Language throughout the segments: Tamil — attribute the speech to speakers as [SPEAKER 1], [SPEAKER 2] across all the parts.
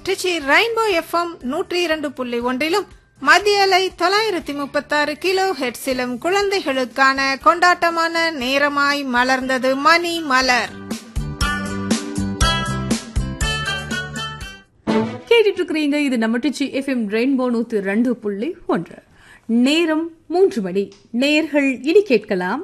[SPEAKER 1] ட்ரிச்சி ரெயின்போ எஃப்எம் நூற்றி இரண்டு புள்ளி ஒன்றிலும் மத்திய அலை தொள்ளாயிரத்தி முப்பத்தாறு கிலோ ஹெட்ஸிலும் குழந்தைகளுக்கான கொண்டாட்டமான நேரமாய் மலர்ந்தது மணி மலர்
[SPEAKER 2] கேட்டுட்டு இருக்கிறீங்க இது நம்ம டிச்சி எஃப்எம் ரெயின்போ நூத்து ரெண்டு புள்ளி ஒன்று நேரம் மூன்று மணி நேர்கள் இனி கேட்கலாம்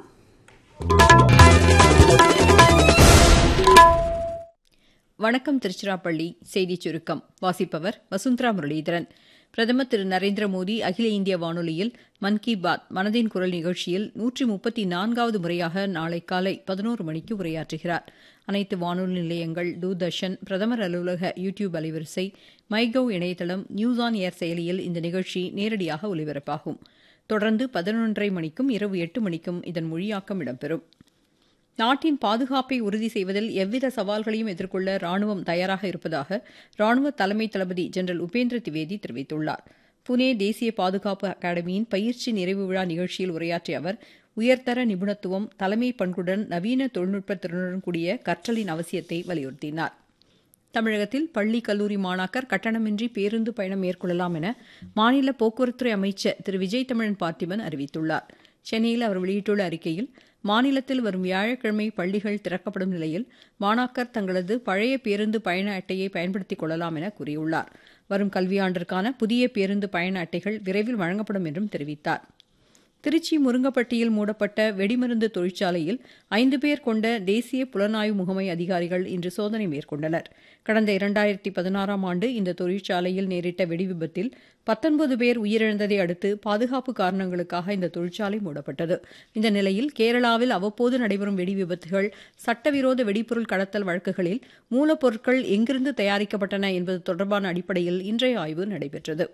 [SPEAKER 3] வணக்கம் திருச்சிராப்பள்ளி செய்திச் சுருக்கம் வாசிப்பவர் வசுந்தரா முரளிதரன் பிரதமர் திரு நரேந்திர மோடி அகில இந்திய வானொலியில் மன் கி பாத் மனதின் குரல் நிகழ்ச்சியில் நூற்றி முப்பத்தி நான்காவது முறையாக நாளை காலை பதினோரு மணிக்கு உரையாற்றுகிறார் அனைத்து வானொலி நிலையங்கள் தூர்தர்ஷன் பிரதமர் அலுவலக யூ டியூப் அலைவரிசை மைகவ் இணையதளம் நியூஸ் ஆன் ஏர் செயலியில் இந்த நிகழ்ச்சி நேரடியாக ஒலிபரப்பாகும் தொடர்ந்து பதினொன்றரை மணிக்கும் இரவு எட்டு மணிக்கும் இதன் மொழியாக்கம் இடம்பெறும் நாட்டின் பாதுகாப்பை உறுதி செய்வதில் எவ்வித சவால்களையும் எதிர்கொள்ள ராணுவம் தயாராக இருப்பதாக ராணுவ தலைமை தளபதி ஜெனரல் உபேந்திர திவேதி தெரிவித்துள்ளார் புனே தேசிய பாதுகாப்பு அகாடமியின் பயிற்சி நிறைவு விழா நிகழ்ச்சியில் உரையாற்றிய அவர் உயர்தர நிபுணத்துவம் தலைமை பண்புடன் நவீன தொழில்நுட்ப திறனுடன் கூடிய கற்றலின் அவசியத்தை வலியுறுத்தினார் தமிழகத்தில் பள்ளி கல்லூரி மாணாக்கர் கட்டணமின்றி பேருந்து பயணம் மேற்கொள்ளலாம் என மாநில போக்குவரத்துறை அமைச்சர் திரு விஜய் தமிழன் பார்த்திபன் அறிவித்துள்ளார் சென்னையில் அவர் வெளியிட்டுள்ள அறிக்கையில் மாநிலத்தில் வரும் வியாழக்கிழமை பள்ளிகள் திறக்கப்படும் நிலையில் மாணாக்கர் தங்களது பழைய பேருந்து பயண அட்டையை பயன்படுத்திக் கொள்ளலாம் என கூறியுள்ளார் வரும் கல்வியாண்டிற்கான புதிய பேருந்து பயண அட்டைகள் விரைவில் வழங்கப்படும் என்றும் தெரிவித்தார் திருச்சி முருங்கப்பட்டியில் மூடப்பட்ட வெடிமருந்து தொழிற்சாலையில் ஐந்து பேர் கொண்ட தேசிய புலனாய்வு முகமை அதிகாரிகள் இன்று சோதனை மேற்கொண்டனர் கடந்த இரண்டாயிரத்தி பதினாறாம் ஆண்டு இந்த தொழிற்சாலையில் நேரிட்ட வெடிவிபத்தில் பத்தொன்பது பேர் உயிரிழந்ததை அடுத்து பாதுகாப்பு காரணங்களுக்காக இந்த தொழிற்சாலை மூடப்பட்டது இந்த நிலையில் கேரளாவில் அவ்வப்போது நடைபெறும் வெடி விபத்துகள் சட்டவிரோத வெடிபொருள் கடத்தல் வழக்குகளில் மூலப்பொருட்கள் எங்கிருந்து தயாரிக்கப்பட்டன என்பது தொடர்பான அடிப்படையில் இன்றைய ஆய்வு நடைபெற்றது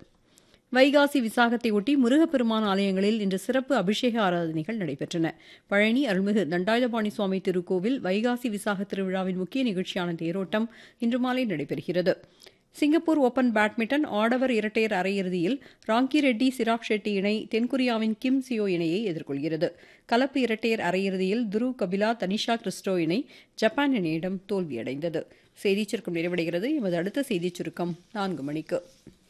[SPEAKER 3] வைகாசி விசாகத்தையொட்டி முருகப்பெருமான் ஆலயங்களில் இன்று சிறப்பு அபிஷேக ஆராதனைகள் நடைபெற்றன பழனி அருள்மிகு தண்டாயுதபாணி சுவாமி திருக்கோவில் வைகாசி விசாக திருவிழாவின் முக்கிய நிகழ்ச்சியான தேரோட்டம் இன்று மாலை நடைபெறுகிறது சிங்கப்பூர் ஓபன் பேட்மிண்டன் ஆடவர் இரட்டையர் அரையிறுதியில் ராங்கி ரெட்டி சிராக் ஷெட்டி இணை தென்கொரியாவின் கிம் சியோ இணையை எதிர்கொள்கிறது கலப்பு இரட்டையர் அரையிறுதியில் துருவ் கபிலா தனிஷா கிறிஸ்டோ இணை ஜப்பான் இணையிடம் தோல்வியடைந்தது செய்திச் சுருக்கம் நிறைவடைகிறது எமது அடுத்த செய்திச் சுருக்கம் நான்கு மணிக்கு